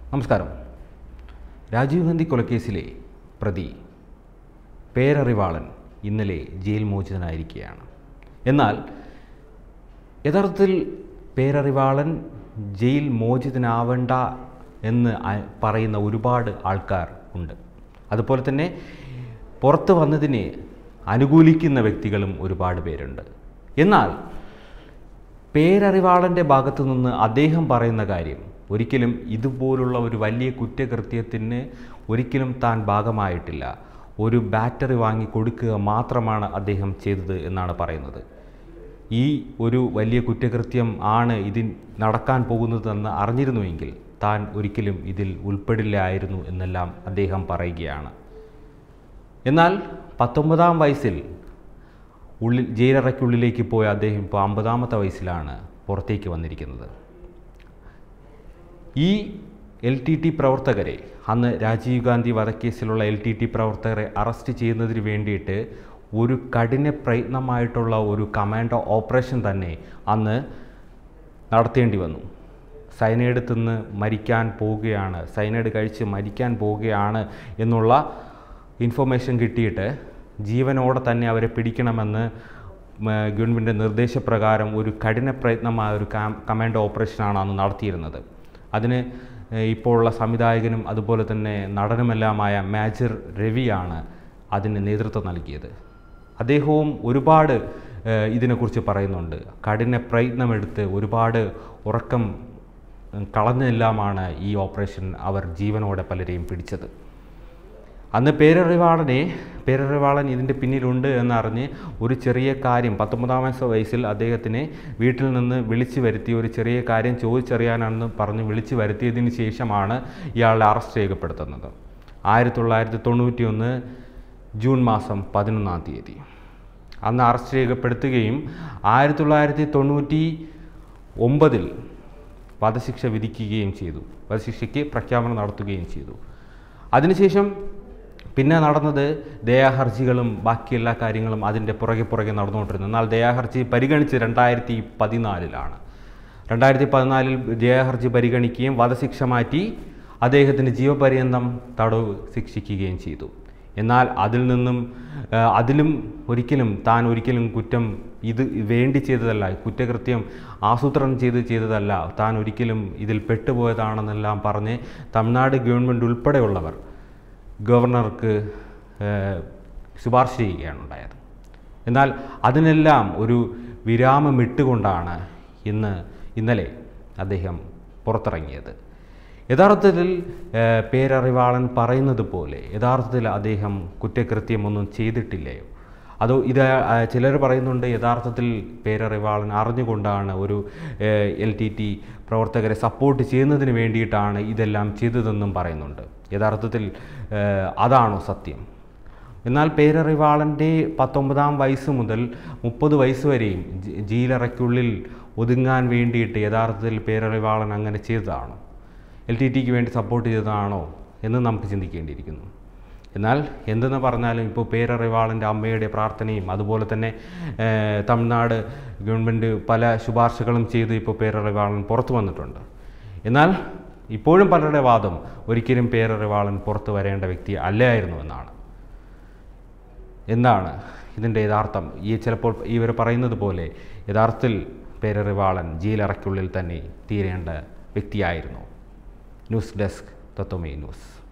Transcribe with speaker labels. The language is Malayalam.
Speaker 1: നമസ്കാരം രാജീവ് ഗാന്ധി കൊലക്കേസിലെ പ്രതി പേരറിവാളൻ ഇന്നലെ ജയിൽ മോചിതനായിരിക്കുകയാണ് എന്നാൽ യഥാർത്ഥത്തിൽ പേരറിവാളൻ ജയിൽ മോചിതനാവേണ്ട എന്ന് അ- പറയുന്ന ഒരുപാട് ആൾക്കാർ ഉണ്ട് അതുപോലെ തന്നെ പുറത്ത് വന്നതിനെ അനുകൂലിക്കുന്ന വ്യക്തികളും ഒരുപാട് പേരുണ്ട് എന്നാൽ പേരറിവാളൻ്റെ ഭാഗത്തു നിന്ന് അദ്ദേഹം പറയുന്ന കാര്യം ഒരിക്കലും ഇതുപോലുള്ള ഒരു വലിയ കുറ്റകൃത്യത്തിന് ഒരിക്കലും താൻ ഭാഗമായിട്ടില്ല ഒരു ബാറ്ററി വാങ്ങി കൊടുക്കുക മാത്രമാണ് അദ്ദേഹം ചെയ്തത് എന്നാണ് പറയുന്നത് ഈ ഒരു വലിയ കുറ്റകൃത്യം ആണ് ഇതിൽ നടക്കാൻ പോകുന്നതെന്ന് അറിഞ്ഞിരുന്നുവെങ്കിൽ താൻ ഒരിക്കലും ഇതിൽ ഉൾപ്പെടില്ലായിരുന്നു എന്നെല്ലാം അദ്ദേഹം പറയുകയാണ് എന്നാൽ പത്തൊമ്പതാം വയസ്സിൽ ഉള്ളിൽ ജയിലറയ്ക്കുള്ളിലേക്ക് പോയ അദ്ദേഹം ഇപ്പോൾ അമ്പതാമത്തെ വയസ്സിലാണ് പുറത്തേക്ക് വന്നിരിക്കുന്നത് ഈ എൽ ടി ടി പ്രവർത്തകരെ അന്ന് രാജീവ് ഗാന്ധി വധക്കേസിലുള്ള എൽ ടി ടി പ്രവർത്തകരെ അറസ്റ്റ് ചെയ്യുന്നതിന് വേണ്ടിയിട്ട് ഒരു കഠിന പ്രയത്നമായിട്ടുള്ള ഒരു കമാൻഡോ ഓപ്പറേഷൻ തന്നെ അന്ന് നടത്തേണ്ടി വന്നു സൈനൈഡ് തിന്ന് മരിക്കാൻ പോവുകയാണ് സൈനൈഡ് കഴിച്ച് മരിക്കാൻ പോവുകയാണ് എന്നുള്ള ഇൻഫർമേഷൻ കിട്ടിയിട്ട് ജീവനോടെ തന്നെ അവരെ പിടിക്കണമെന്ന് മ, ഗവൺമെൻറ് നിർദ്ദേശപ്രകാരം ഒരു കഠിന പ്രയത്നമായ ഒരു കാം കമാൻഡോ ഓപ്പറേഷനാണ് അന്ന് നടത്തിയിരുന്നത് അതിന് ഏഹ്, ഇപ്പോഴുള്ള സംവിധായകനും അതുപോലെ തന്നെ നടനുമെല്ലാമായ മേജർ രവിയാണ് അതിന് നേതൃത്വം നൽകിയത് അദ്ദേഹവും ഒരുപാട് ഏഹ്, ഇതിനെക്കുറിച്ച് പറയുന്നുണ്ട് കഠിന പ്രയത്നമെടുത്ത് ഒരുപാട് ഉറക്കം ഉം, കളഞ്ഞെല്ലാമാണ് ഈ ഓപ്പറേഷൻ അവർ ജീവനോടെ പലരെയും പിടിച്ചത് അന്ന് പേരറിവാളനെ പേരറിവാളൻ ഇതിൻ്റെ പിന്നിലുണ്ട് എന്നറിഞ്ഞ് ഒരു ചെറിയ കാര്യം പത്തൊമ്പതാമത്തെ വയസ്സിൽ അദ്ദേഹത്തിനെ വീട്ടിൽ നിന്ന് വിളിച്ചു വരുത്തി ഒരു ചെറിയ കാര്യം ചോദിച്ചറിയാനാണെന്ന് പറഞ്ഞ് വിളിച്ചു വരുത്തിയതിന് ശേഷമാണ് ഇയാളെ അറസ്റ്റ് രേഖപ്പെടുത്തുന്നത് ആയിരത്തി തൊള്ളായിരത്തി തൊണ്ണൂറ്റി ഒന്ന് ജൂൺ മാസം പതിനൊന്നാം തീയതി അന്ന് അറസ്റ്റ് രേഖപ്പെടുത്തുകയും ആയിരത്തി തൊള്ളായിരത്തി തൊണ്ണൂറ്റി ഒമ്പതിൽ വധശിക്ഷ വിധിക്കുകയും ചെയ്തു വധശിക്ഷയ്ക്ക് പ്രഖ്യാപനം നടത്തുകയും ചെയ്തു അതിനുശേഷം പിന്നെ നടന്നത് ദയാഹർജികളും ബാക്കി എല്ലാ കാര്യങ്ങളും അതിൻ്റെ പുറകെ പുറകെ നടന്നുകൊണ്ടിരുന്നു എന്നാൽ ദയാഹർജി പരിഗണിച്ച് രണ്ടായിരത്തി പതിനാലിലാണ് രണ്ടായിരത്തി പതിനാലിൽ ദയാഹർജി പരിഗണിക്കുകയും വധശിക്ഷ മാറ്റി അദ്ദേഹത്തിന് ജീവപര്യന്തം തടവ് ശിക്ഷിക്കുകയും ചെയ്തു എന്നാൽ അതിൽ നിന്നും ആ, അതിലും ഒരിക്കലും താൻ ഒരിക്കലും കുറ്റം ഇത് വേണ്ടി ചെയ്തതല്ല കുറ്റകൃത്യം ആസൂത്രണം ചെയ്ത് ചെയ്തതല്ല താൻ ഒരിക്കലും ഇതിൽ പെട്ടുപോയതാണെന്നെല്ലാം പറഞ്ഞ് തമിഴ്നാട് ഗവൺമെൻറ് ഉൾപ്പെടെയുള്ളവർ ഗവർണർക്ക് ഏഹ്, ശുപാർശ ചെയ്യുകയാണ് ഉണ്ടായത് എന്നാൽ അതിനെല്ലാം ഒരു വിരാമമിട്ടുകൊണ്ടാണ് ഇന്ന് ഇന്നലെ അദ്ദേഹം പുറത്തിറങ്ങിയത് യഥാർത്ഥത്തിൽ ഏഹ്, പേരറിവാളൻ പറയുന്നത് പോലെ യഥാർത്ഥത്തിൽ അദ്ദേഹം കുറ്റകൃത്യമൊന്നും ചെയ്തിട്ടില്ലയോ അതോ ഇത് ചിലർ പറയുന്നുണ്ട് യഥാർത്ഥത്തിൽ പേരറിവാളൻ അറിഞ്ഞുകൊണ്ടാണ് ഒരു എൽ ടി ടി പ്രവർത്തകരെ സപ്പോർട്ട് ചെയ്യുന്നതിന് വേണ്ടിയിട്ടാണ് ഇതെല്ലാം ചെയ്തതെന്നും പറയുന്നുണ്ട് യഥാർത്ഥത്തിൽ ഏഹ്, അതാണോ സത്യം എന്നാൽ പേരറിവാളൻ്റെ പത്തൊമ്പതാം വയസ്സ് മുതൽ മുപ്പത് വയസ്സ് വരെയും ജ- ജയിലറയ്ക്കുള്ളിൽ ഒതുങ്ങാൻ വേണ്ടിയിട്ട് യഥാർത്ഥത്തിൽ പേരറിവാളൻ അങ്ങനെ ചെയ്തതാണോ എൽ ടി ടിക്ക് വേണ്ടി സപ്പോർട്ട് ചെയ്തതാണോ എന്ന് നമുക്ക് ചിന്തിക്കേണ്ടിയിരിക്കുന്നു എന്നാൽ എന്തെന്ന് പറഞ്ഞാലും ഇപ്പോൾ പേരറിവാളൻ്റെ അമ്മയുടെ പ്രാർത്ഥനയും അതുപോലെ തന്നെ ഏഹ്, തമിഴ്നാട് ഗവൺമെൻറ് പല ശുപാർശകളും ചെയ്ത് ഇപ്പോൾ പേരറിവാളൻ പുറത്തു വന്നിട്ടുണ്ട് എന്നാൽ ഇപ്പോഴും പലരുടെ വാദം ഒരിക്കലും പേരറിവാളൻ പുറത്തു വരേണ്ട വ്യക്തി അല്ലായിരുന്നു എന്നാണ് എന്താണ് ഇതിൻ്റെ യഥാർത്ഥം ഈ ചിലപ്പോൾ ഇവർ പറയുന്നത് പോലെ യഥാർത്ഥത്തിൽ പേരറിവാളൻ ജയിലറയ്ക്കുള്ളിൽ തന്നെ തീരേണ്ട വ്യക്തിയായിരുന്നു ന്യൂസ് ഡെസ്ക് തത്വമേ ന്യൂസ്